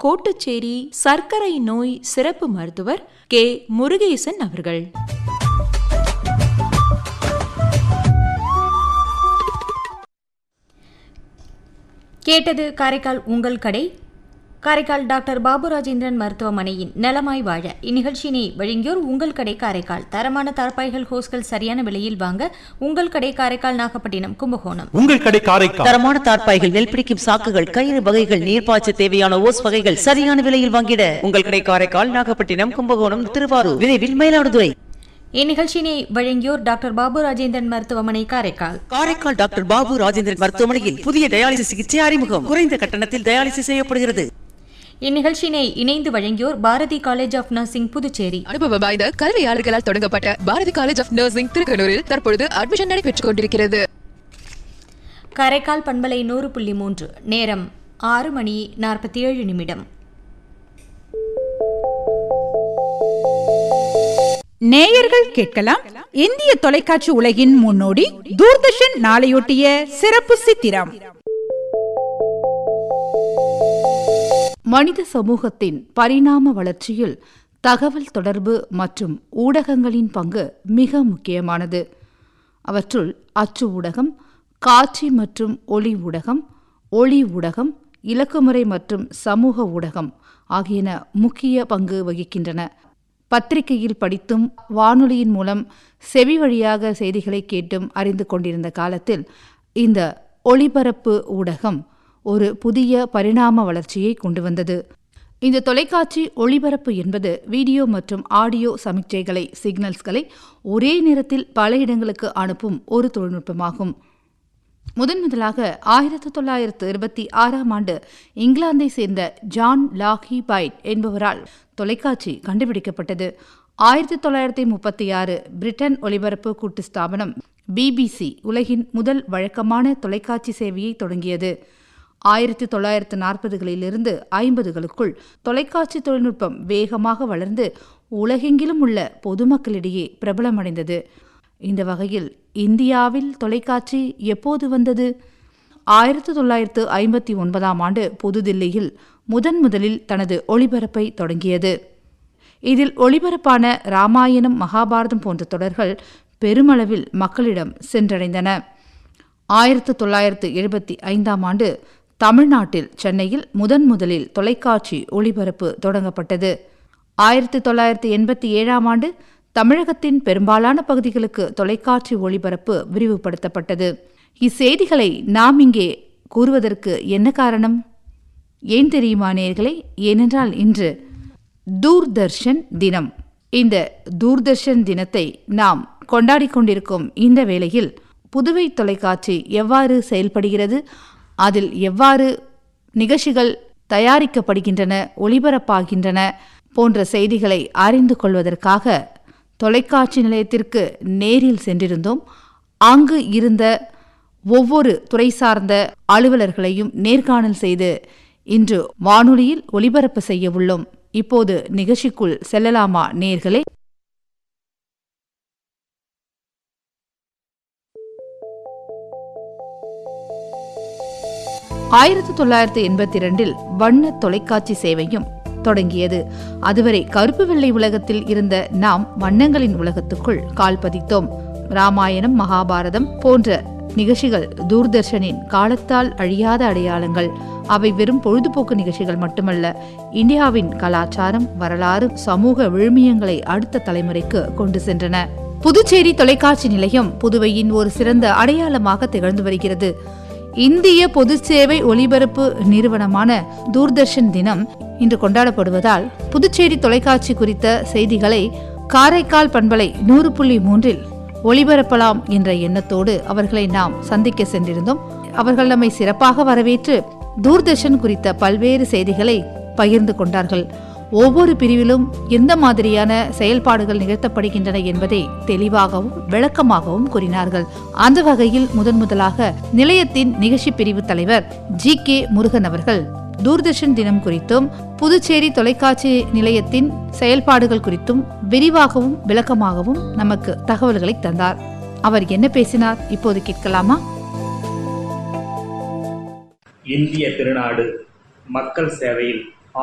கோட்டுச்சேரி சர்க்கரை நோய் சிறப்பு மருத்துவர் கே முருகேசன் அவர்கள் கேட்டது காரைக்கால் உங்கள் கடை காரைக்கால் டாக்டர் பாபு ராஜேந்திரன் மருத்துவமனையின் நலமாய் வாழ இந்நிகழ்ச்சியினை வழங்கியோர் உங்கள் கடை காரைக்கால் தரமான தார்பாய்கள் ஹோஸ்கள் சரியான விலையில் வாங்க உங்கள் கடை காரைக்கால் நாகப்பட்டினம் கும்பகோணம் உங்கள் கடை காரைக்கால் தரமான தார்ப்பாய்கள் நெல் பிடிக்கும் சாக்குகள் கயிறு வகைகள் நீர்ப்பாய்ச்ச தேவையான ஓஸ் வகைகள் சரியான விலையில் வாங்கிட உங்கள் கடை காரைக்கால் நாகப்பட்டினம் கும்பகோணம் திருவாரூர் விரைவில் மயிலாடுதுறை இந்நிகழ்ச்சியினை வழங்கியோர் டாக்டர் பாபு ராஜேந்திரன் மருத்துவமனை காரைக்கால் காரைக்கால் டாக்டர் பாபு ராஜேந்திரன் மருத்துவமனையில் புதிய டயாலிசிஸ் சிகிச்சை அறிமுகம் குறைந்த கட்டணத்தில் டயாலிசிஸ் செய்யப்படுகிறது இந்நிகழ்ச்சியினை இணைந்து வழங்கியோர் Bharathi college of nursing Puducherry அனுபவம் வாய்ந்த கல்வியாளர்களால் தொடங்கப்பட்ட பாரதி காலேஜ் ஆஃப் நர்சிங் திருக்கனூரில் தற்பொழுது அட்மிஷன் நடைபெற்றுக் கொண்டிருக்கிறது காரைக்கால் பண்பலை நூறு புள்ளி மூன்று நேரம் ஆறு மணி நாற்பத்தி ஏழு நிமிடம் நேயர்கள் கேட்கலாம் இந்திய தொலைக்காட்சி உலகின் முன்னோடி தூர்தர்ஷன் நாளையொட்டிய சிறப்பு சித்திரம் மனித சமூகத்தின் பரிணாம வளர்ச்சியில் தகவல் தொடர்பு மற்றும் ஊடகங்களின் பங்கு மிக முக்கியமானது அவற்றுள் அச்சு ஊடகம் காட்சி மற்றும் ஒளி ஊடகம் ஒளி ஊடகம் இலக்குமுறை மற்றும் சமூக ஊடகம் ஆகியன முக்கிய பங்கு வகிக்கின்றன பத்திரிகையில் படித்தும் வானொலியின் மூலம் செவி வழியாக செய்திகளை கேட்டும் அறிந்து கொண்டிருந்த காலத்தில் இந்த ஒளிபரப்பு ஊடகம் ஒரு புதிய பரிணாம வளர்ச்சியை கொண்டு வந்தது இந்த தொலைக்காட்சி ஒளிபரப்பு என்பது வீடியோ மற்றும் ஆடியோ சமிக்ஞைகளை சிக்னல்ஸ்களை ஒரே நேரத்தில் பல இடங்களுக்கு அனுப்பும் ஒரு தொழில்நுட்பமாகும் முதன் முதலாக ஆயிரத்தி தொள்ளாயிரத்து இருபத்தி ஆறாம் ஆண்டு இங்கிலாந்தை சேர்ந்த ஜான் லாஹி பைட் என்பவரால் தொலைக்காட்சி கண்டுபிடிக்கப்பட்டது ஆயிரத்தி தொள்ளாயிரத்தி முப்பத்தி ஆறு பிரிட்டன் ஒலிபரப்பு கூட்டு ஸ்தாபனம் பிபிசி உலகின் முதல் வழக்கமான தொலைக்காட்சி சேவையை தொடங்கியது ஆயிரத்தி தொள்ளாயிரத்து நாற்பதுகளிலிருந்து ஐம்பதுகளுக்குள் தொலைக்காட்சி தொழில்நுட்பம் வேகமாக வளர்ந்து உலகெங்கிலும் உள்ள பொதுமக்களிடையே பிரபலமடைந்தது இந்த வகையில் இந்தியாவில் தொலைக்காட்சி எப்போது வந்தது ஆயிரத்தி தொள்ளாயிரத்து ஐம்பத்தி ஒன்பதாம் ஆண்டு புதுதில்லியில் முதன் முதலில் தனது ஒளிபரப்பை தொடங்கியது இதில் ஒளிபரப்பான ராமாயணம் மகாபாரதம் போன்ற தொடர்கள் பெருமளவில் மக்களிடம் சென்றடைந்தன ஆயிரத்து தொள்ளாயிரத்து எழுபத்தி ஐந்தாம் ஆண்டு தமிழ்நாட்டில் சென்னையில் முதன் முதலில் தொலைக்காட்சி ஒளிபரப்பு தொடங்கப்பட்டது ஆயிரத்தி தொள்ளாயிரத்தி எண்பத்தி ஏழாம் ஆண்டு தமிழகத்தின் பெரும்பாலான பகுதிகளுக்கு தொலைக்காட்சி ஒளிபரப்பு விரிவுபடுத்தப்பட்டது இச்செய்திகளை நாம் இங்கே கூறுவதற்கு என்ன காரணம் ஏன் தெரியுமா நேர்களே ஏனென்றால் இன்று தூர்தர்ஷன் தினம் இந்த தூர்தர்ஷன் தினத்தை நாம் கொண்டாடிக் கொண்டிருக்கும் இந்த வேளையில் புதுவை தொலைக்காட்சி எவ்வாறு செயல்படுகிறது அதில் எவ்வாறு நிகழ்ச்சிகள் தயாரிக்கப்படுகின்றன ஒளிபரப்பாகின்றன போன்ற செய்திகளை அறிந்து கொள்வதற்காக தொலைக்காட்சி நிலையத்திற்கு நேரில் சென்றிருந்தோம் அங்கு இருந்த ஒவ்வொரு துறை சார்ந்த அலுவலர்களையும் நேர்காணல் செய்து இன்று வானொலியில் ஒளிபரப்பு செய்ய உள்ளோம் இப்போது நிகழ்ச்சிக்குள் செல்லலாமா நேர்களே ஆயிரத்தி தொள்ளாயிரத்தி எண்பத்தி இரண்டில் வண்ண தொலைக்காட்சி சேவையும் தொடங்கியது அதுவரை கருப்பு வெள்ளை உலகத்தில் இருந்த நாம் வண்ணங்களின் உலகத்துக்குள் கால் பதித்தோம் ராமாயணம் மகாபாரதம் போன்ற நிகழ்ச்சிகள் தூர்தர்ஷனின் காலத்தால் அழியாத அடையாளங்கள் அவை வெறும் பொழுதுபோக்கு நிகழ்ச்சிகள் மட்டுமல்ல இந்தியாவின் கலாச்சாரம் வரலாறு சமூக விழுமியங்களை அடுத்த தலைமுறைக்கு கொண்டு சென்றன புதுச்சேரி தொலைக்காட்சி நிலையம் புதுவையின் ஒரு சிறந்த அடையாளமாக திகழ்ந்து வருகிறது இந்திய பொது சேவை ஒலிபரப்பு நிறுவனமான தூர்தர்ஷன் தினம் இன்று கொண்டாடப்படுவதால் புதுச்சேரி தொலைக்காட்சி குறித்த செய்திகளை காரைக்கால் பண்பலை நூறு புள்ளி மூன்றில் ஒளிபரப்பலாம் என்ற எண்ணத்தோடு அவர்களை நாம் சந்திக்க சென்றிருந்தோம் அவர்கள் நம்மை சிறப்பாக வரவேற்று தூர்தர்ஷன் குறித்த பல்வேறு செய்திகளை பகிர்ந்து கொண்டார்கள் ஒவ்வொரு பிரிவிலும் எந்த மாதிரியான செயல்பாடுகள் நிகழ்த்தப்படுகின்றன என்பதை தெளிவாகவும் விளக்கமாகவும் கூறினார்கள் அந்த வகையில் முதன் முதலாக நிலையத்தின் நிகழ்ச்சி பிரிவு தலைவர் ஜி கே முருகன் அவர்கள் தூர்தர்ஷன் தினம் குறித்தும் புதுச்சேரி தொலைக்காட்சி நிலையத்தின் செயல்பாடுகள் குறித்தும் விரிவாகவும் விளக்கமாகவும் நமக்கு தகவல்களை தந்தார் அவர் என்ன பேசினார் இப்போது கேட்கலாமா இந்திய திருநாடு மக்கள் சேவையில்